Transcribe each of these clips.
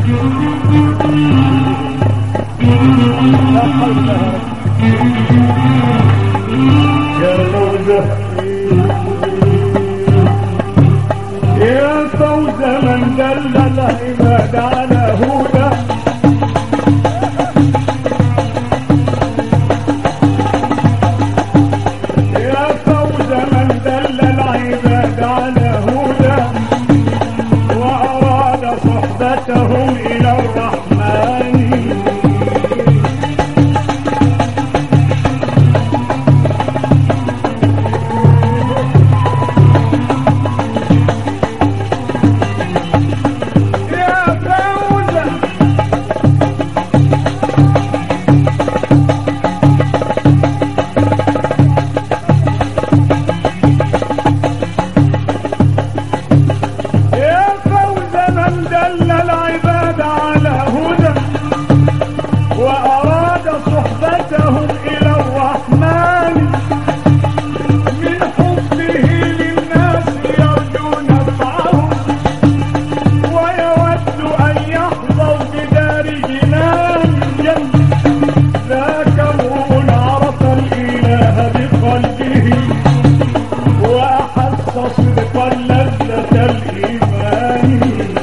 لا حول ولا يا فوزة يا فوز من دل العباد على هدى يا فوز من دل العباد على هدى وأراد صحبتهم إلى الرحمن يا فوزة يا فوز من دل العباد على هدى وأراد صحبتهم إلى الرحمن من حبه للناس يرجو نفعهم ويود أن يحظوا بدار جنان ذاك امرؤ عرف الإله بقلبه وأحس صدقا لذة الإيمان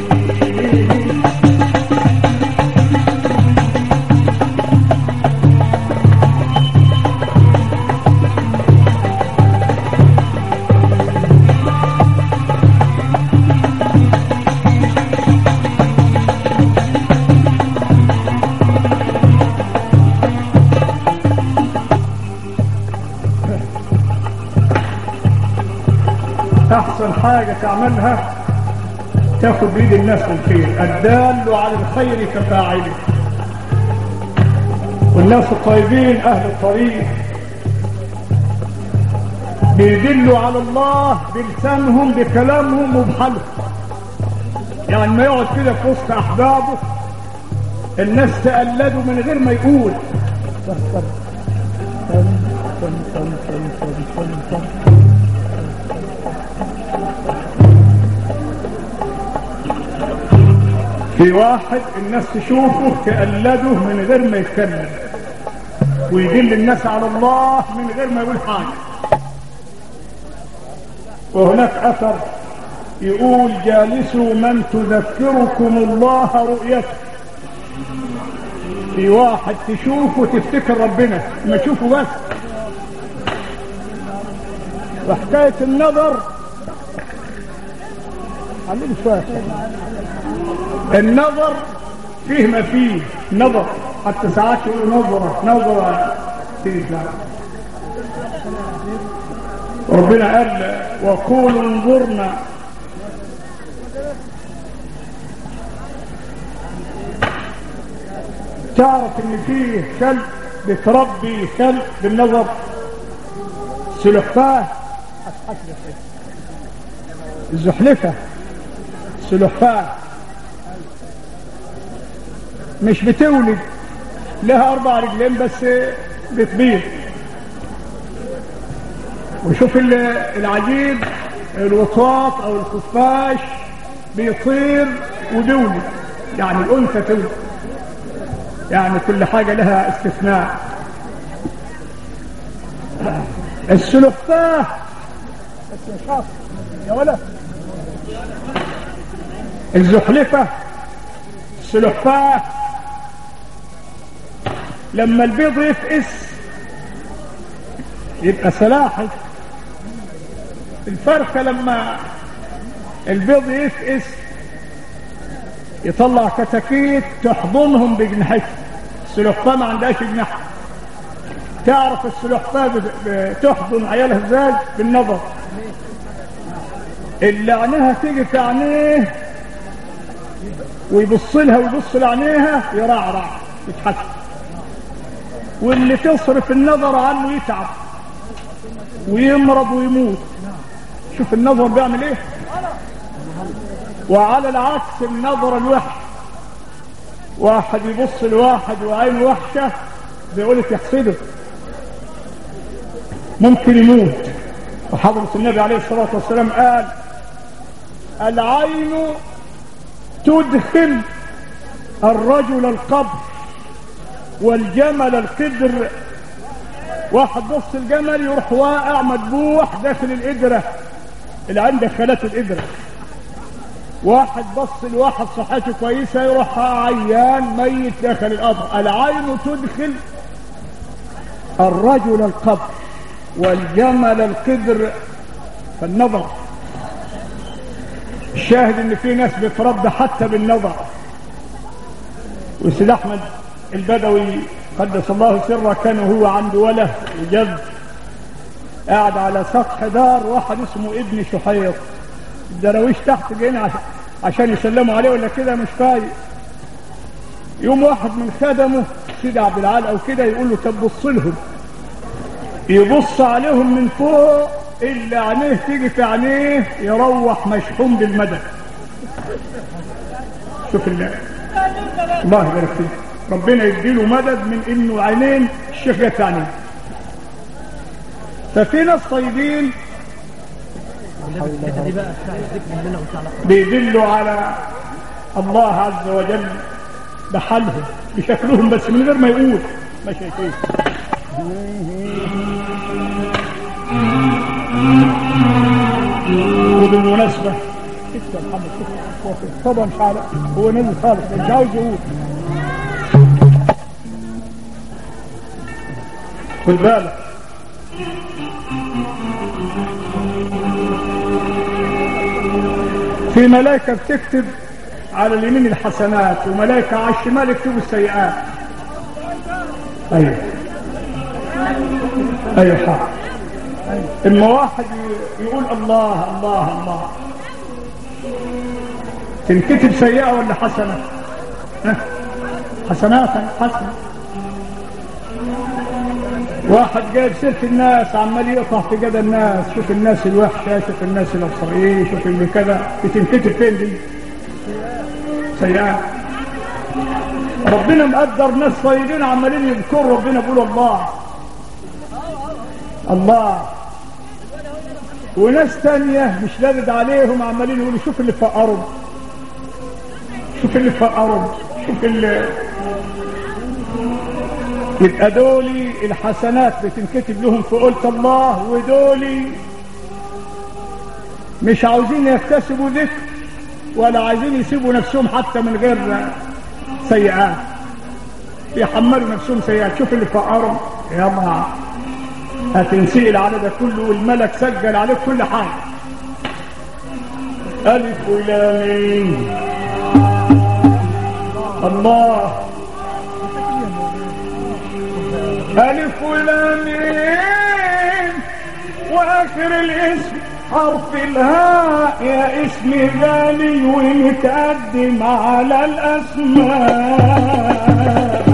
أحسن حاجة تعملها تاخد بإيد الناس الخير الدال على الخير كفاعله والناس الطيبين أهل الطريق بيدلوا على الله بلسانهم بكلامهم وبحالهم يعني ما يقعد كده في وسط أحبابه الناس تقلده من غير ما يقول في واحد الناس تشوفه تقلده من غير ما يتكلم ويدل الناس على الله من غير ما يقول حاجة وهناك أثر يقول جالسوا من تذكركم الله رؤيته في واحد تشوفه تفتكر ربنا ما تشوفه بس وحكاية النظر علمني شوية النظر فيه ما فيه نظر حتى ساعات يقولوا نظرة نظرة تيجي ربنا قال وقولوا انظرنا تعرف ان فيه كلب بتربي كلب بالنظر سلحفاه الزحلفة سلحفاه مش بتولد لها اربع رجلين بس بتبيض وشوف ال- العجيب الوطاط او الخفاش بيطير وبيولد يعني الانثى تولد يعني كل حاجة لها استثناء السلحفاه بس يا شاطر يا ولد الزحلفة السلحفاه لما البيض يفقس يبقى سلاحف الفرخة لما البيض يفقس يطلع كتاكيت تحضنهم بجناحها السلحفاه ما عندهاش جناح تعرف السلحفاه بت- بتحضن عيالها ازاي بالنظر اللي عينيها تيجي في عينيه ويبص لها ويبص لعينيها يرعرع يتحسن واللي تصرف النظر عنه يتعب ويمرض ويموت شوف النظر بيعمل ايه وعلى العكس النظر الوحش واحد يبص لواحد وعينه وحشة بيقول تحسده ممكن يموت وحضرة النبي عليه الصلاة والسلام قال العين تدخل الرجل القبر والجمل القدر واحد بص الجمل يروح واقع مدبوح داخل القدرة اللي عند خلات القدرة واحد بص لواحد صحته كويسة يروح عيان ميت داخل القبر العين تدخل الرجل القبر والجمل القدر في النظر الشاهد ان في ناس بترد حتى بالنظر وسيد احمد البدوي قدس الله سره كان هو عنده وله وجد قاعد على سطح دار واحد اسمه ابن شحيط الدراويش تحت جايين عشان, عشان يسلموا عليه ولا كده مش فايق يوم واحد من خدمه سيدي عبد العال او كده يقول له طب بص لهم يبص عليهم من فوق اللي عينيه تيجي في عينيه يروح مشحون بالمدى شوف الله الله يبارك فيه ربنا يديله مدد من انه عينين الشيخ جت في عينيه ففي ناس طيبين بيدلوا على الله عز وجل بحالهم بشكلهم بس من غير ما يقول ما شايفين وبالمناسبة شفت يا محمد شفت طبعا مش عارف هو نزل خالص مش عاوز يقول خد بالك في ملائكة بتكتب على اليمين الحسنات وملائكة على الشمال يكتبوا السيئات ايوه ايوه صح اما واحد يقول الله الله الله تنكتب سيئة ولا حسنة ها؟ حسنات حسنة واحد جايب سيرة الناس عمال يقطع في جدى الناس شوف الناس الوحشة شوف الناس الأبصرية شوف اللي كذا بتنكتب فين دي سيئات ربنا مقدر ناس طيبين عمالين يذكروا ربنا بيقولوا الله الله وناس تانية مش لابد عليهم عمالين يقولوا شوف اللي فقرهم شوف اللي فقرهم شوف اللي يبقى دولي الحسنات بتنكتب لهم في قلت الله ودولي مش عاوزين يكتسبوا ذكر ولا عايزين يسيبوا نفسهم حتى من غير سيئات يحملوا نفسهم سيئات شوف اللي فقرهم يلا هتنسئل على ده كله والملك سجل عليك كل حاجة ألف ولامين الله ألف ولامين وآخر الاسم حرف الهاء يا اسم غالي ومتقدم على الأسماء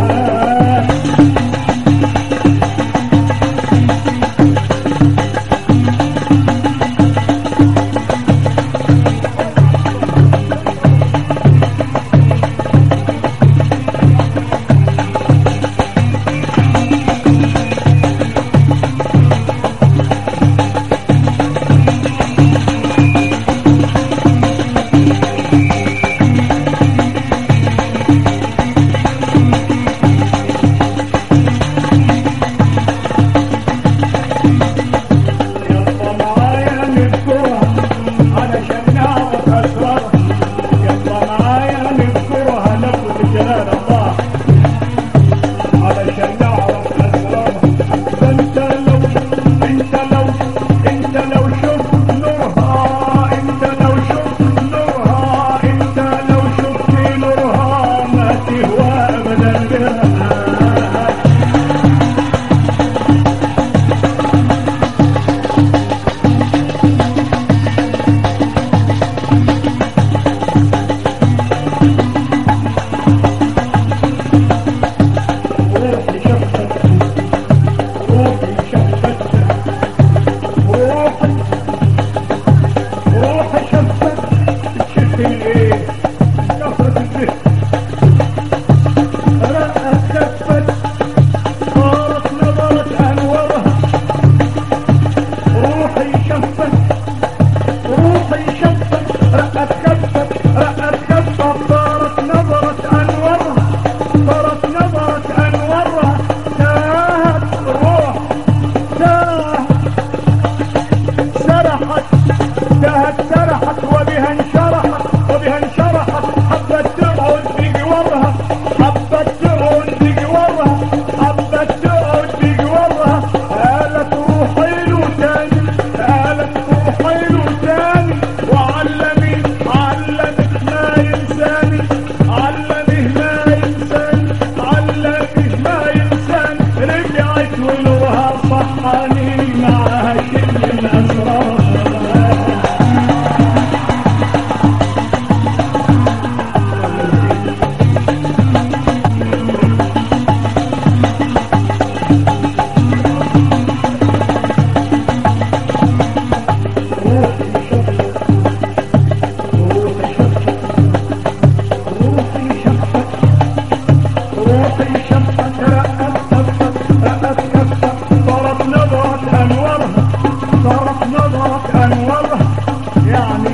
روحي شفت رقت كفت رقت كفت صارت نظرة أنورها صارت نظرة أنورها يعني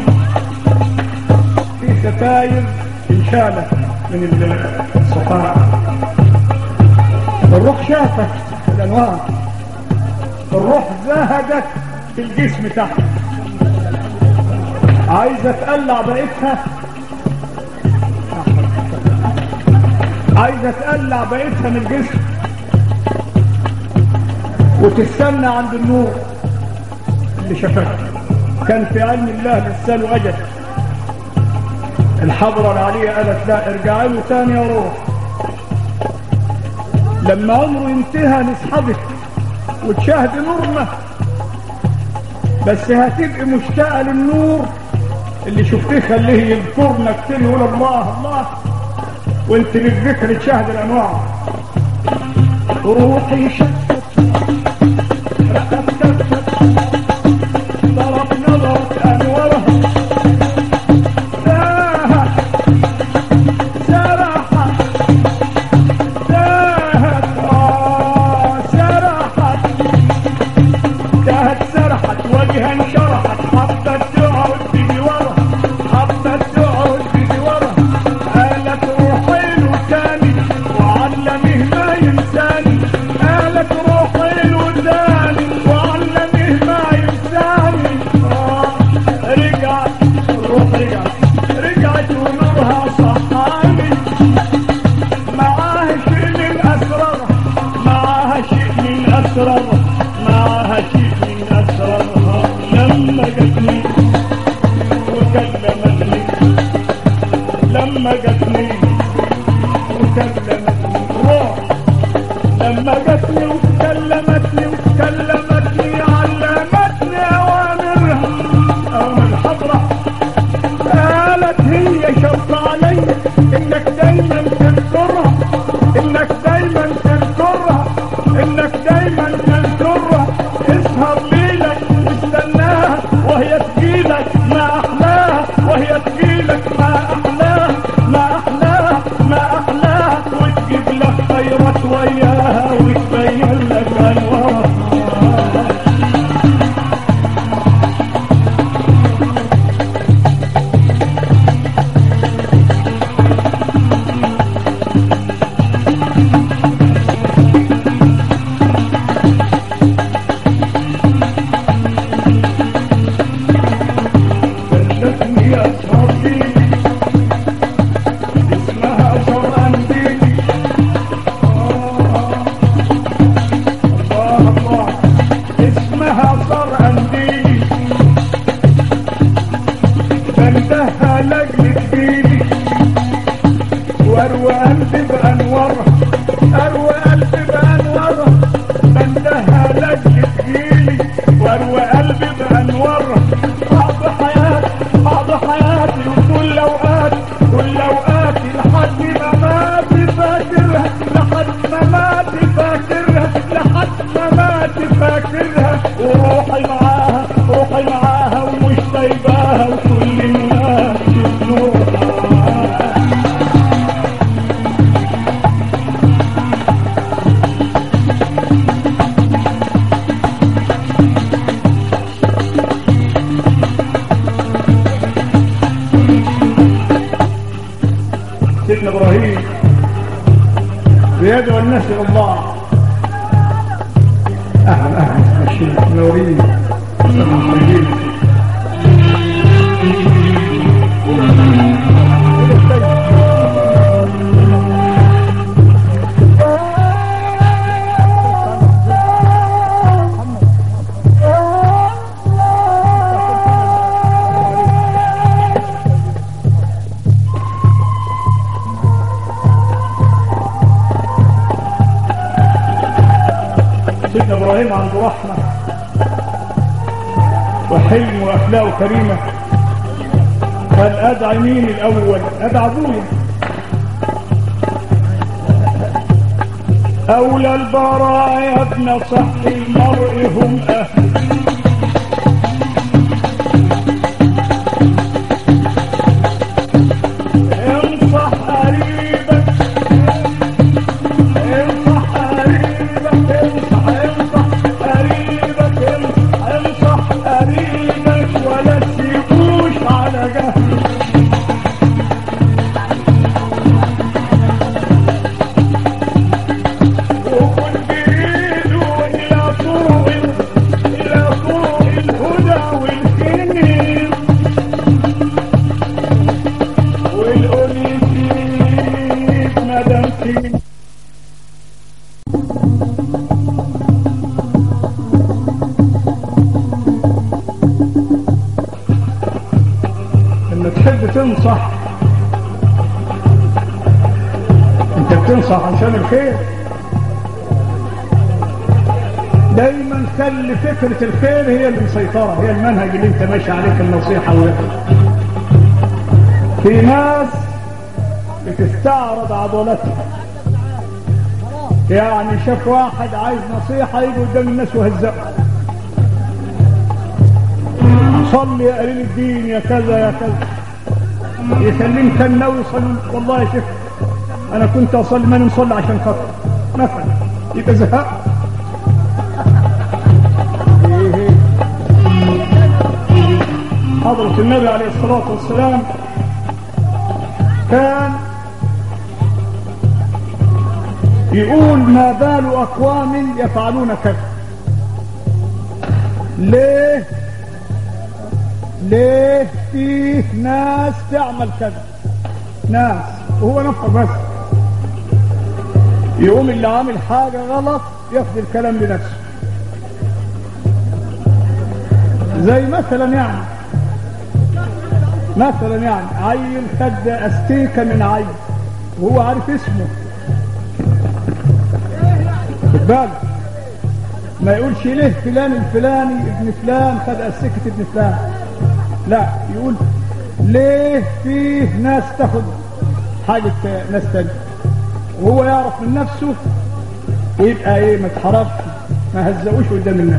في ستاير انشالت من الصفاء الروح شافت الأنوار الروح زهدت في الجسم تحت عايزة تقلع بقيتها عايزة تقلع بقيتها من الجسم وتستنى عند النور اللي شافته كان في علم الله لسه أجل الحضرة العالية قالت لا ارجعي له تاني يا روح لما عمره ينتهى نسحبك وتشاهد نورنا بس هتبقي مشتاقة للنور اللي شفتيه خليه يذكرنا كتير يقول الله الله وانت للذكر تشاهد الانواع روحي شتت رقت كتت ضرب نظرة انوارها ساهت سرحت ساهت آه سرحت ساهت سرحت وجها انشرحت حبت تقعد بجوارها حبت تقعد بجوارها قالت روحي له تاني وعلمه ما ينساني قالت روحي له تاني وعلمه ما ينساني آه رجعت الروح رجعت رجعت ونورها صحاني معاها شيء من أسرارها معاها شيء من أسرارها معاها شيء من أسرارها لما جتني وكلمتني لما جتني وكلمتني روح لما جتني وكلمتني وكلمتني علمتني أوامرها أوامر حضرة قالت هي شرط علي انك دايما تذكرها انك دايما تذكرها انك دايما تذكرها اسهر ليلك واستناها وهي تجيلك ما احلاها وهي تجيلك ما احلاها ما احلاها ما احلاها وتجيب لك خيرات وياها وتبين لك انوارها بلغني يا صاحبي اسمها قرآن ديني آه الله الله اسمها قرآن ديني بندها لجل جبيني واروى قلبي بانوارها اروى قلبي بانوارها بندها لجل جبيني واروى قلبي بانوارها بعض حياتي بعض حياتي وكل اوقاتي كل اوقاتي لحد ما ماتي فاكرها لحد ما ماتي فاكرها لحد ما ماتي فاكرها وروحي معاها روحي معاها ومش سايباها وكل الناس يبنوها سيدنا ابراهيم بيدعو الناس الى الله اهلا اهلا الشيخ منورين طيبين سيدنا ابراهيم عنده رحمه وحلم واخلاق كريمه قال ادعي مين الاول ادعى ابويا اولى البرايا ابن صح المرء هم اهل انصح قريبك حين لما تحب تنصح انت بتنصح عشان الخير دايما خلي فكرة الخير هي اللي مسيطرة هي المنهج اللي انت ماشي عليه في النصيحة والخير في ناس بتستعرض عضلاتها يعني شاف واحد عايز نصيحة يجي قدام الناس وهزقه صلي يا قليل الدين يا كذا يا كذا يسلم كان ناوي يصلي والله يا شيخ انا كنت اصلي ماني مصلي عشان خاطر مثلا يبقى زهق حضرة النبي عليه الصلاة والسلام كان يقول ما بال أقوام يفعلون كذا ليه ليه فيه ناس تعمل كذا ناس وهو نفسه بس يقوم اللي عامل حاجة غلط ياخد الكلام لنفسه زي مثلا يعني مثلا يعني عيل خد استيكه من عيل وهو عارف اسمه خد بالك ما يقولش ليه فلان الفلاني ابن فلان خد استيكه ابن فلان لا يقول ليه فيه ناس تاخد حاجه ناس تانية وهو يعرف من نفسه ويبقى ايه ما اتحركش ما هزقوش قدام الناس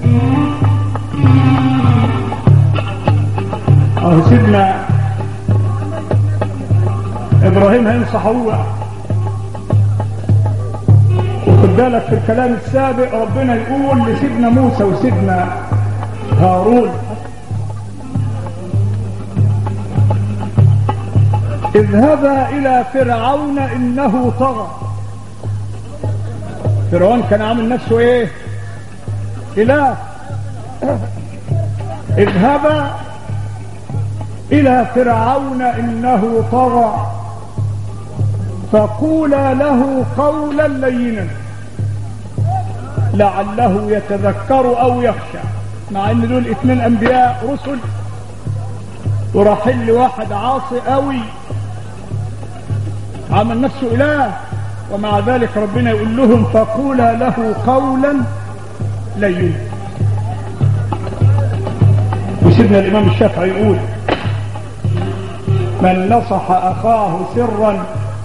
اهو سيدنا ابراهيم هينصح هو وخد بالك في الكلام السابق ربنا يقول لسيدنا موسى وسيدنا هارون اذهبا الى فرعون انه طغى فرعون كان عامل نفسه ايه اله اذهبا إلى فرعون إنه طغى فقولا له قولا لينا لعله يتذكر أو يخشى مع ان دول اثنين انبياء رسل وراحل واحد عاصي قوي عمل نفسه اله ومع ذلك ربنا يقول لهم فقولا له قولا لينا وسيدنا الامام الشافعي يقول من نصح اخاه سرا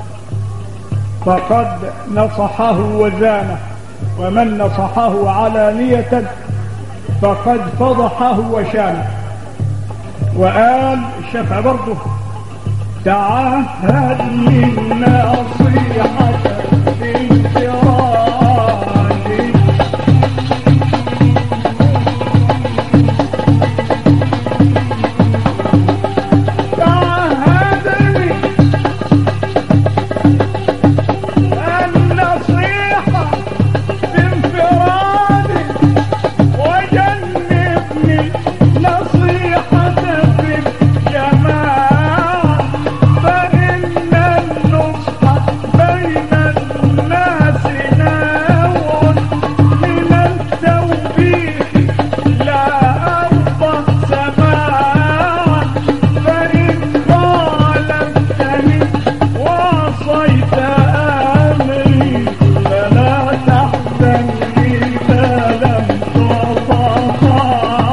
فقد نصحه وزانه ومن نصحه علانية فقد فضحه وشانه وقال الشافعي برضه تعهد من نصيحة انفراد تعهدني النصيحة بانفراد وجنبني نصيحة في الجماعة فإن النصح بين الناس نوع من التوبيخ لا أرضى سماعا فإن ظالمتني وعصيت أمري فلا تحزن إذا لم تطاع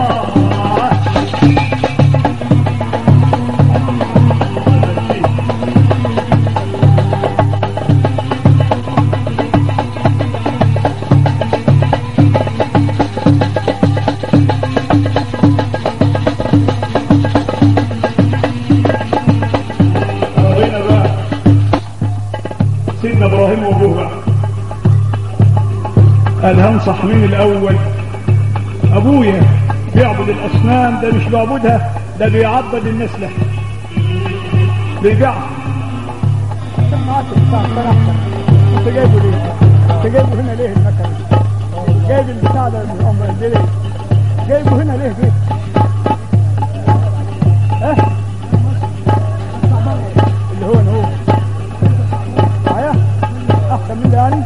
هنا بقى سيدنا ابراهيم وابوه بقى قال هنصح مين الاول ابويا بيعبد الاصنام ده مش بيعبدها ده بيعبد الناس له بيبيعها كم معاك بتاع احسن انت جايبه ليه؟ انت جايبه هنا ليه المكان؟ جايب البتاع ده من الامر ده ليه؟ جايبه هنا ليه ليه؟ ها؟ اللي هو هو معايا احسن مني يعني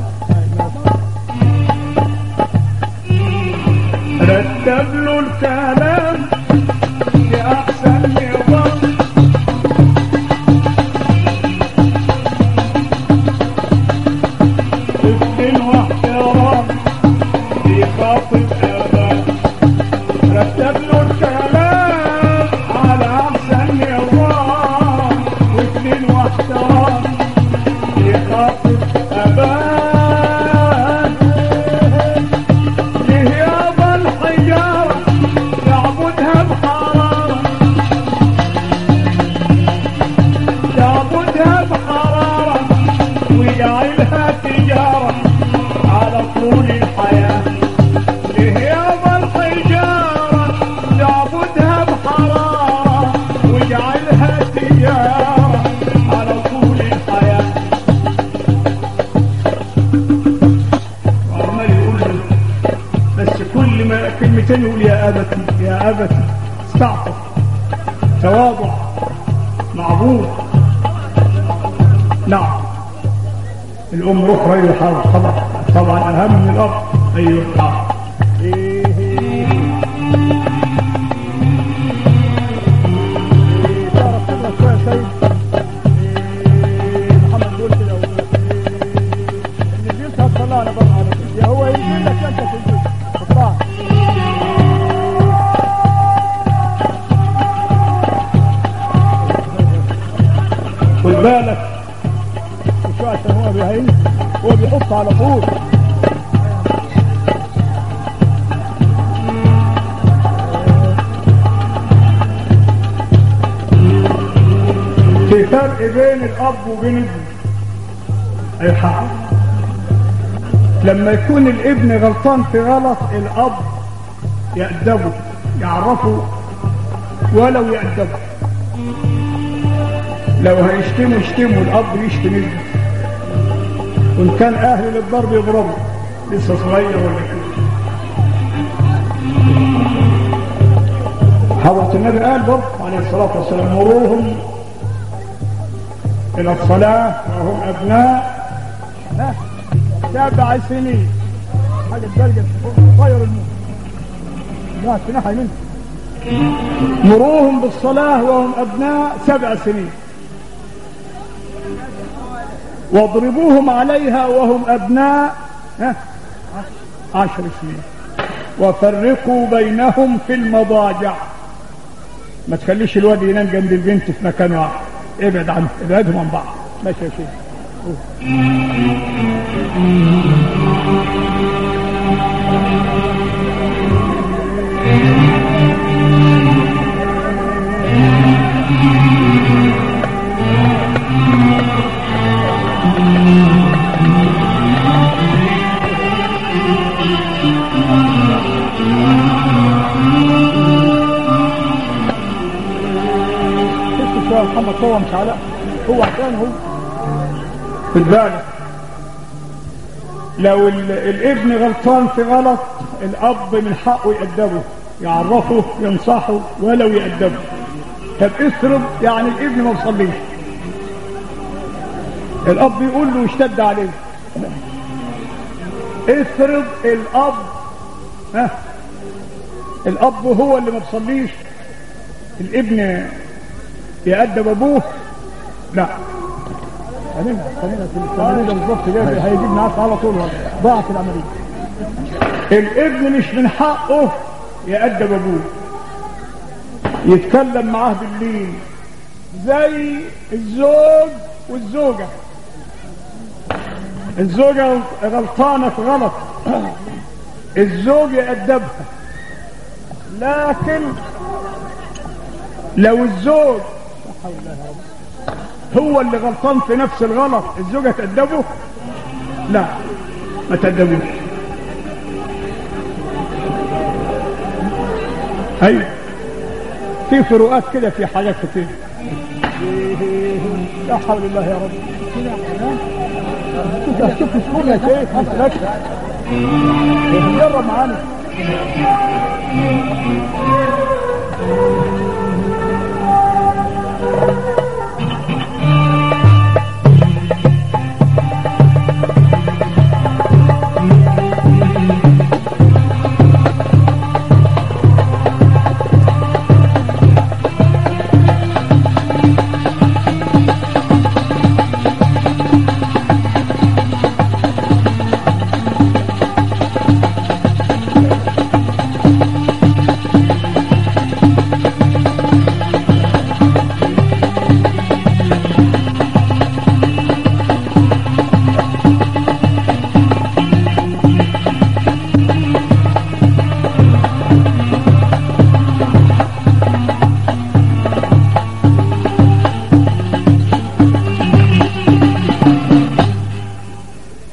رتب له الكلام بأحسن نظام طفل واحترام بيخاطب أباه رتب له الكلام على أحسن نظام طفل واحترام بيخاطب أباه لهياض الحجارة يعبدها بحرارة يعبدها بحرارة ويجعلها تجارة على طول الحياة لهياض الحجارة يعبدها بحرارة ويجعلها تجارة على طول الحياة وعمال يقول له بس كل ما كلمتين يقول يا أبتي يا أبتي استعطف تواضع معبود نعم الأم روح رأي حاضر طبعا طبعا أهم من الأب أيوه حاضر تعرف كده شويه سيد إيه، محمد بيقول كده و- ان البيوت هتطلعنا بره على طول يا هو يجي لك انت في البيت اطلع خد بالك شو عشان هو بيهين هو بيحط على طول في فرق بين الأب وبين ابنه الحق لما يكون الابن غلطان في غلط الأب يأدبه يعرفه ولو يأدبه لو هيشتموا يشتموا الأب يشتم ابنه وإن كان أهل للضرب يضربه لسه صغير ولا كده حضرة النبي قال برضه عليه الصلاة والسلام مروهم إلى الصلاة وهم أبناء ها سبع سنين حاجه تبلغ طير الموت لا تنحي منه مروهم بالصلاة وهم أبناء سبع سنين واضربوهم عليها وهم أبناء ها، عشر سنين وفرقوا بينهم في المضاجع ما تخليش الواد ينام جنب البنت في مكان واحد ابعد عنه ابعدهم عن بعض ماشي يا شيخ شفت شويه محمد صور مش علاء هو عشان هو خد بالك لو ال- الابن غلطان في غلط الاب من حقه يأدبه يعرفه ينصحه ولو يأدبه طب افرض يعني الابن ما بيصليش الاب يقول له اشتد عليه افرض الاب ها الاب هو اللي ما بيصليش الابن يأدب ابوه لا خلينا خلينا في التمرين ده بالظبط ده هيجيب معاك على طول ضاعت العمليه الابن مش من حقه يأدب ابوه يتكلم معاه بالليل زي الزوج والزوجة الزوجة غلطانة في غلط الزوج يأدبها لكن لو الزوج هو اللي غلطان في نفس الغلط الزوجة تأدبه لا ما تأدبوش ايوه في فروقات كده في حاجات كتير لا حول الله يا رب شوف شوف سكون يا شيخ ما تلاقش جرب معانا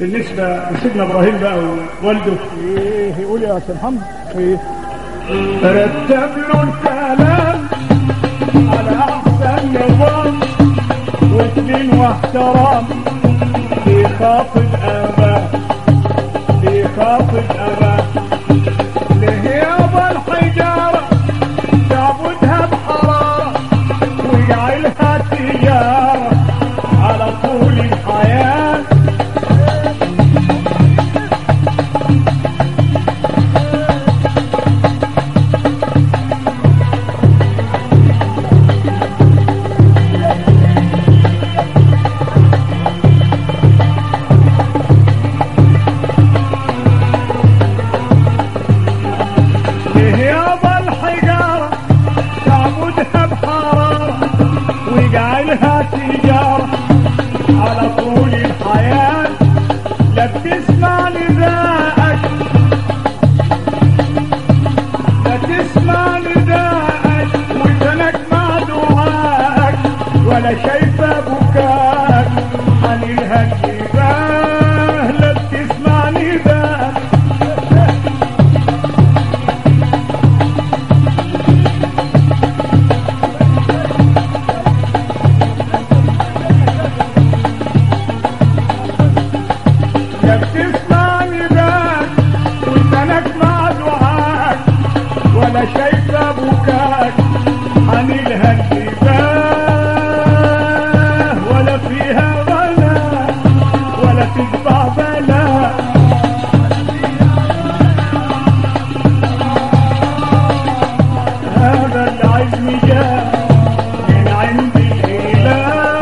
بالنسبة لسيدنا إبراهيم بقى ووالده ايه يقول يا استاذ محمد ايه رتب له الكلام على أحسن نظام واثنين واحترام في خاطب أباه في خاطب أباه ليه يابا الحجارة تعبدها بحرارة ويجعلها تجارة على طول الحياة ليه يابا الحجارة تعبدها بحرارة ويجعلها تجارة على طول الحياة لا بتسمع نداءك لا تسمع نداءك ودنك مع دعائك ولا شايفة بكاك عن الهجباه لا بتسمع نداءك لا بتسمع نداك ودنك مع دعاك ولا شايفة بكاك عن الهجباه ولا فيها ولا ولا تشبع بلا هذا العزم جاء من عند الإله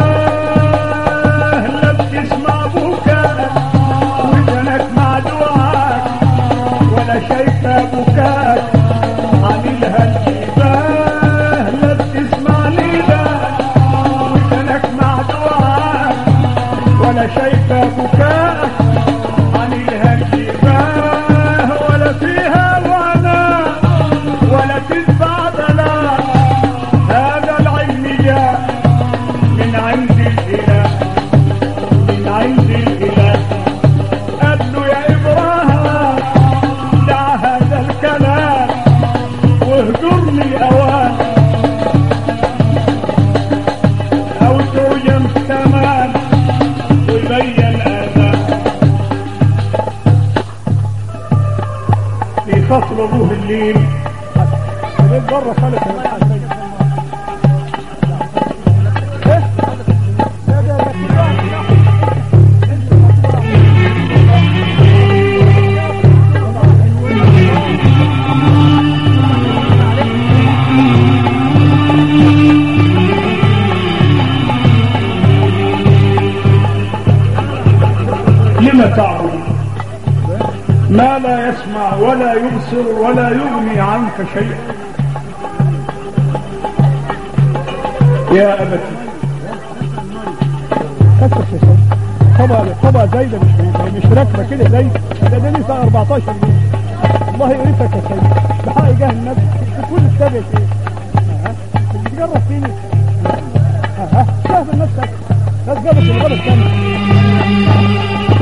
لا بتسمع بكاك ودنك مع دعاك ولا شايفة بكاك عن الهجباه لا بتسمع نداك ودنك مع دعاك ولا شايفة بكاك عن الهجباه ولا فيها ولا ولا تتبع ضلال هذا العلم جاء من عند الإله من عند الإله قال له يا إبراهيم دع هذا الكلام واهجرني أوان أو تعجم تمام ويبين أذان في فصل ظهر الليل خليك بره خالص يا الحاج ايه لا ده لم تعبد ما لا يسمع ولا يبصر ولا يغني عنك شيئا يا أبتي كسر يا شيخ طبعا طبعا زايده مش مش راكبه كده زي ده ده لسه 14 جنيه والله يورثك يا سيدي بحق جاه النبي تكون السابق ايه ها تجرب فيني ها ها شاهد نفسك لا تجرب الغلط الثاني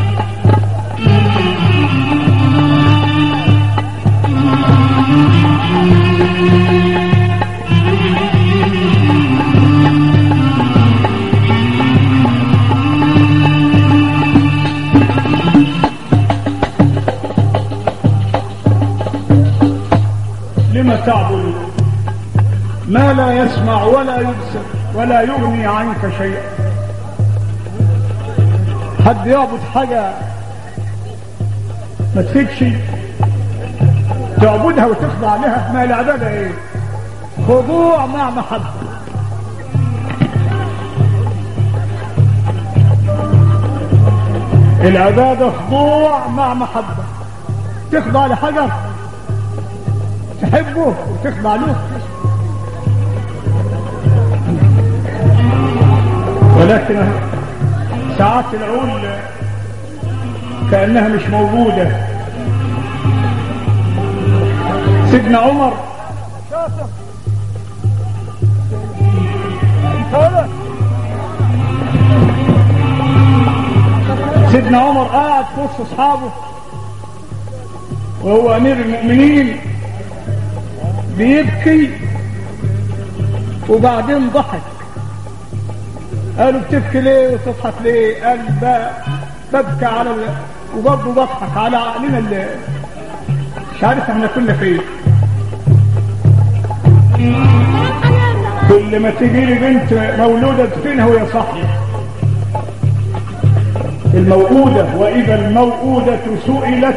لم تعبد ما لا يسمع ولا يبصر ولا يغني عنك شيئا حد يعبد حاجة ما تفيدش تعبدها وتخضع لها ما العبادة ايه خضوع مع محبة العبادة خضوع مع محبة تخضع لحجر تحبه وتخضع له ولكن ساعات العقول كأنها مش موجودة سيدنا عمر شاطر انت ولا سيدنا سيدنا عمر قاعد في وسط اصحابه وهو امير المؤمنين بيبكي وبعدين ضحك قالوا بتبكي ليه وتضحك ليه قال ببكي على ال... وبرضه بضحك على عقلنا اللي مش عارف احنا كنا فين كل ما تجي لي بنت مولوده تدفنها وهي صاحيه الموؤودة وإذا الموؤودة سئلت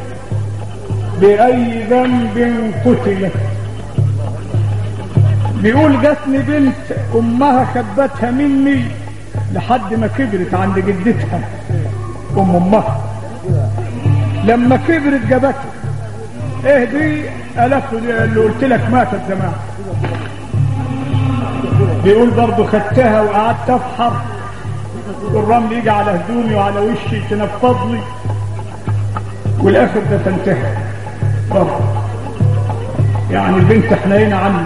بأي ذنب قتلت بيقول جاتني بنت أمها خبتها مني لحد ما كبرت عند جدتها أم أمها لما كبرت جابتها ايه دي قالت له اللي قلت لك ماتت زمان بيقول برضه خدتها وقعدت افحر والرمل يجي على هدومي وعلى وشي تنفض لي والاخر ده تنتهي برضه يعني البنت حنينه عني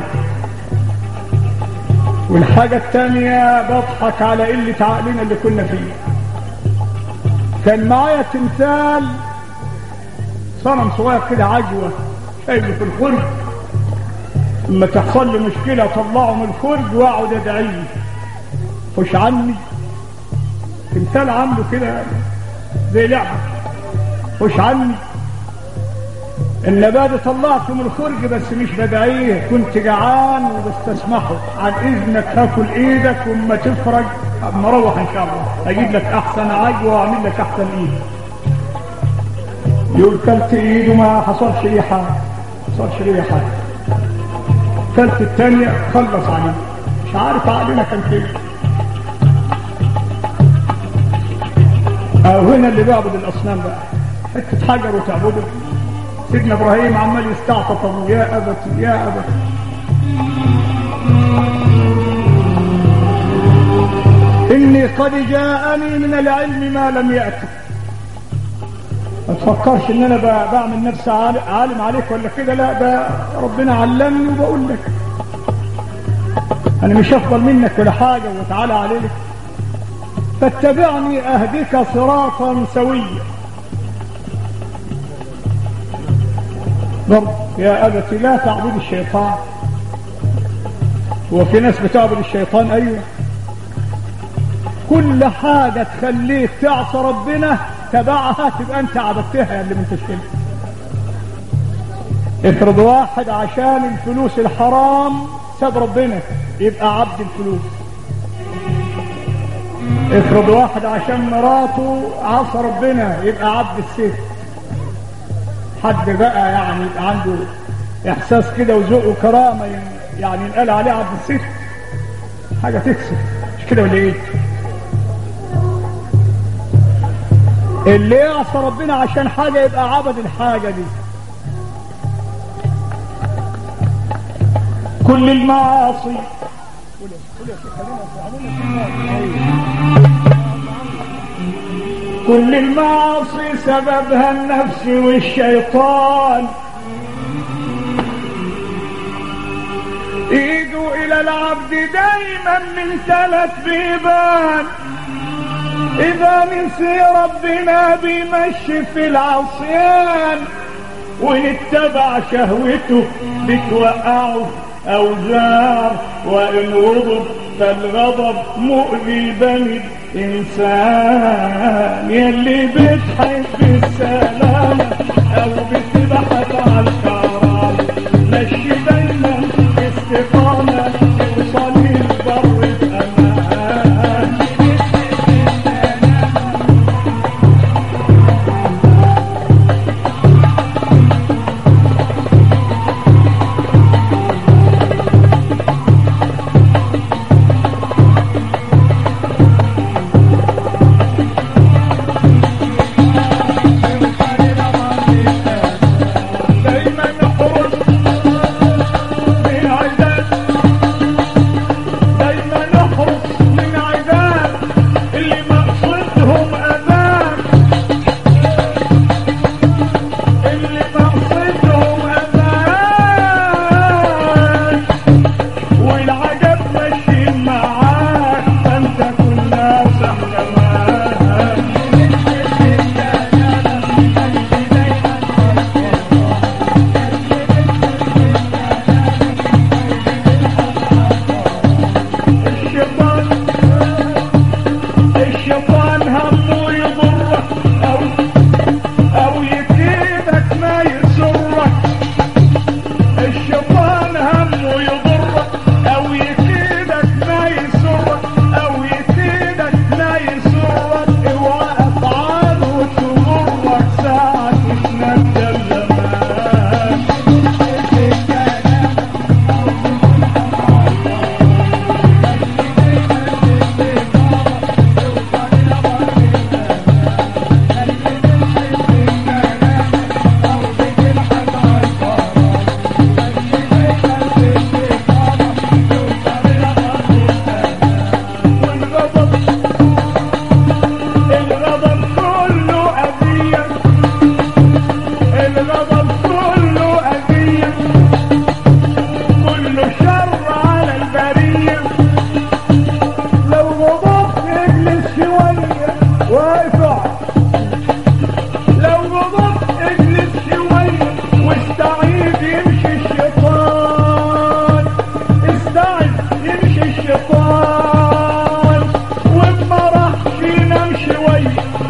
والحاجة الثانية بضحك على قلة عقلنا اللي كنا فيه كان معايا تمثال صنم صغير كده عجوة شايله في الخرج لما تحصل لي مشكلة طلعه من الخرج واقعد ادعي خش عني تمثال عامله كده زي لعبة خش عني النبات طلعته من الخرج بس مش بدعيه كنت جعان وبستسمحه عن اذنك هاكل ايدك وما تفرج اما اروح ان شاء الله اجيب لك احسن عجوه واعمل لك احسن ايد يقول كلت ايده ما حصلش لي حاجه ما حصلش لي حاجه كلت الثانيه خلص عليه مش عارف عقلنا كان فين أو هنا اللي بيعبد الاصنام بقى حته حجر وتعبده سيدنا ابراهيم عمال يستعطف ابوه يا ابت يا ابت اني قد جاءني من العلم ما لم ياتك ما تفكرش ان انا بعمل نفسي عالم عليك ولا كده لا ده ربنا علمني وبقول لك انا مش افضل منك ولا حاجه وتعالى عليك فاتبعني اهدك صراطا سويا برضه يا أبت لا تعبد الشيطان وفي ناس بتعبد الشيطان أيوة كل حاجة تخليك تعصى ربنا تبعها تبقى أنت عبدتها يا اللي من تشكيل افرض واحد عشان الفلوس الحرام ساب ربنا يبقى عبد الفلوس افرض واحد عشان مراته عصى ربنا يبقى عبد الست حد بقى يعني يبقى عنده احساس كده وذوق وكرامه يعني ينقال عليه عبد الست حاجه تكسب مش كده ولا ايه اللي يعصى ربنا عشان حاجه يبقى عبد الحاجه دي كل المعاصي كل المعاصي سببها النفس والشيطان ايدوا الى العبد دايما من ثلاث بيبان اذا نسي ربنا بيمشي في العصيان ونتبع شهوته بتوقعه اوزار وان غضب فالغضب مؤذي بني انسان يلي بتحب السلامة او بتبحث على الكرامة مشي دايما استقامة توصل البر بامان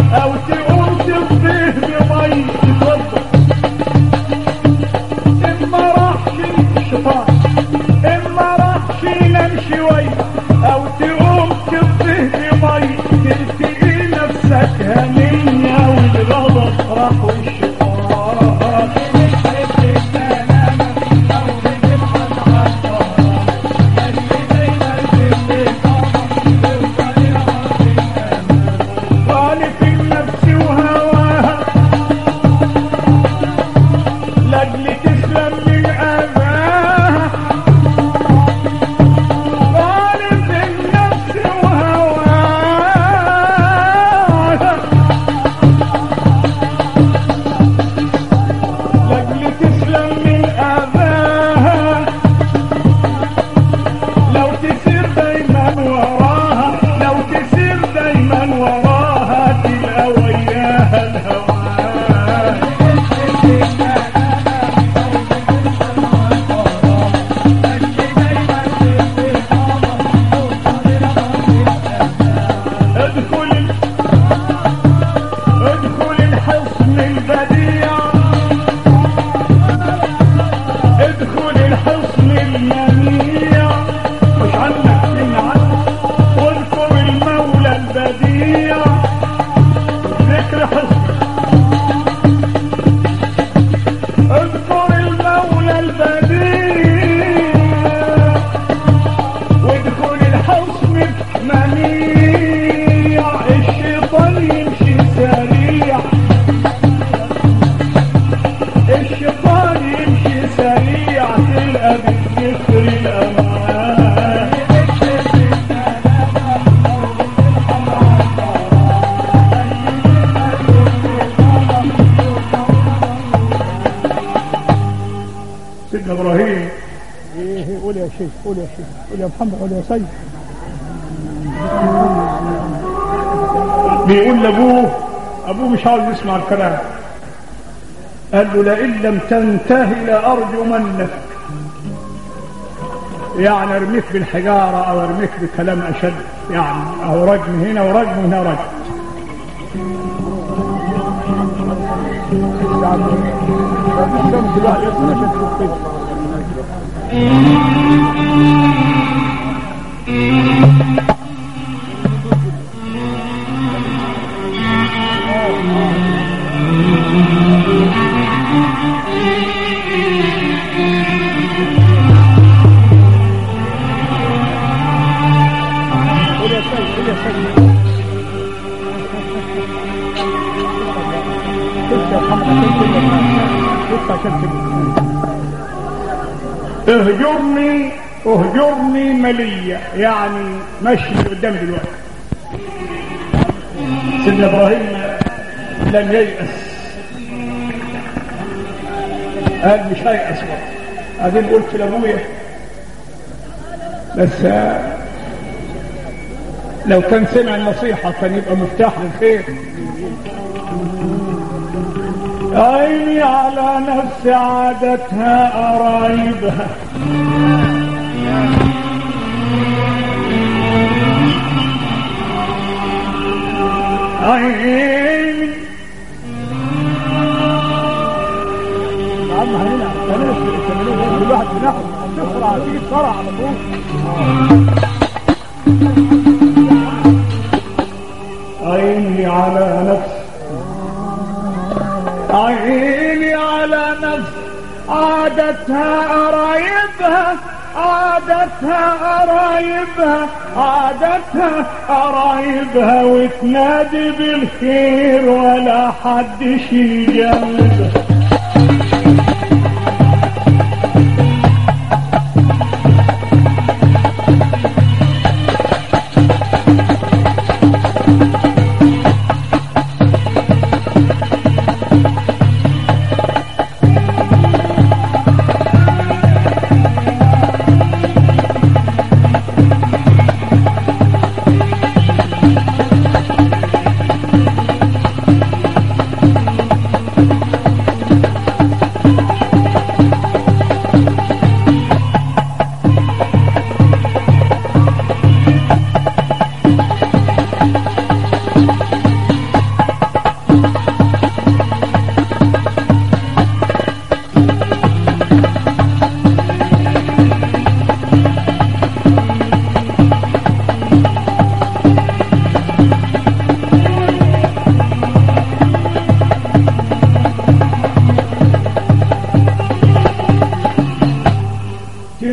او تقوم تفضيه بمي تتوضا اما راحش الشيطان اما راحش ينام شوي او تقوم تفضيه بمي تلتقي نفسك هنية والغضب راح والشيطان خالف النفس وهواها لاجل تسلم من اذاها خالف النفس وهواها لاجل تسلم من اذاها لو تسير دايما وراها لو تسير دايما وراها تلقى وياها الهوى ادخل ال- ادخل الحصن البديع ادخل الحصن المنيع مش عنك من عنك واذكر المولى البديع ذكر حصن اذكر المولى البديع وادخل الحصن منيع الشيطان يمشي سريع الشيطان يمشي سريع تلقى بالذكر الامان سيدنا ابراهيم ايه قول يا شيخ قول يا شيخ قول يا محمد قول يا سيد بيقول لابوه ابوه مش عاوز يسمع الكلام قال له لئن لم تنتهي لارجمنك يعني ارميك بالحجاره او ارميك بكلام اشد يعني او رجم هنا ورجم هنا رجم الشمس الواحد يصحى عشان تشوف كده قول يا سيد قول يا سيد لسه يا محمد عشان كده لسه عشان كده اهجرني اهجرني ملية يعني مشي اللي قدامي دلوقتي سيدنا ابراهيم لم ييأس قال مش هيأس برضه بعدين قلت لابويا بس آه، لو كان سمع النصيحة كان يبقى مفتاح للخير عيني على نفس عادتها قرايبها عيني يا عم هنلعب هنلعب كل واحد بنحو تسرع تيجي بسرعة على طول عيني على نفس عيني على نفس عادتها قرايبها عادتها قرايبها عادتها قرايبها وتنادي بالخير ولا حد شي جنبها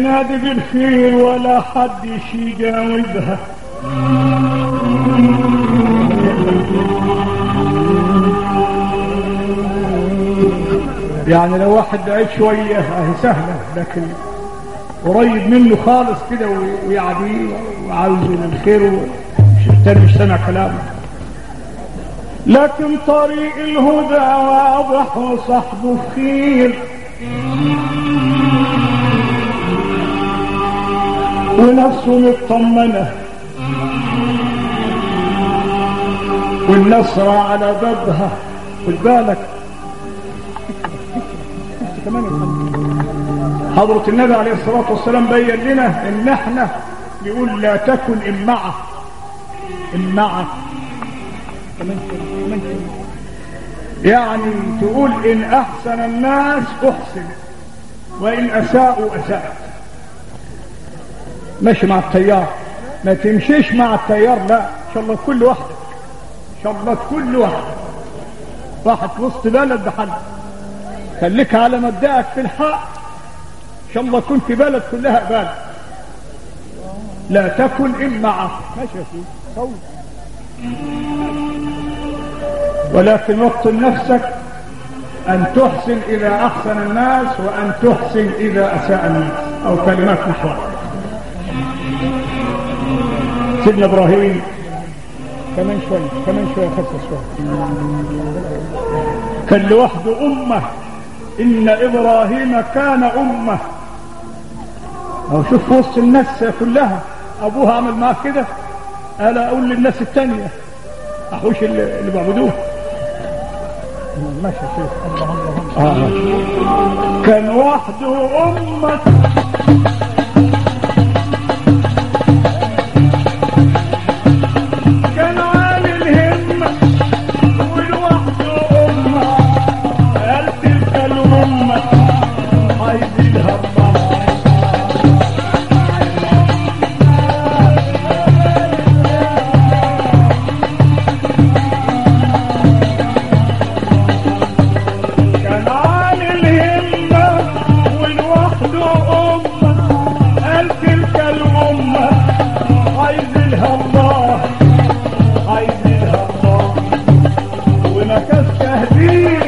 تنادي بالخير ولا حد يشي يجاوبها يعني لو واحد بعيد شوية اهي سهلة لكن قريب منه خالص كده ويعديه وعاوز الخير والتاني مش سامع كلامه لكن طريق الهدى واضح وصحبه خير ونفسه مطمنة والنصر على بابها خد بالك حضرة النبي عليه الصلاة والسلام بين لنا ان احنا بيقول لا تكن امعة امعة يعني تقول ان احسن الناس احسن وان اساءوا اساءت ماشي مع التيار ما تمشيش مع التيار لا ان شاء الله كل واحد ان شاء الله كل واحد واحد في وسط بلد بحل خليك على مبدأك في الحق ان شاء الله تكون في بلد كلها بلد لا تكن امعة ماشي يا سيدي صوت ولكن وطن نفسك أن تحسن إذا أحسن الناس وأن تحسن إذا أساء الناس أو كلمات نحوها سيدنا إبراهيم كمان شوية كمان شوية خفة شوية كان لوحده أمة إن إبراهيم كان أمة أو شوف وسط الناس كلها أبوها عمل معاه كده ألا أقول للناس التانية أحوش اللي, اللي بعبدوه ماشي شيخ الله الله آه. كان وحده أمة كان عالي الهمة ولوحده أمة قال تلك الأمة عايزينها الله كان عالي الهمة ولوحده أمة قال تلك الأمة عايزينها الله عايزينها الله ونكس تهديد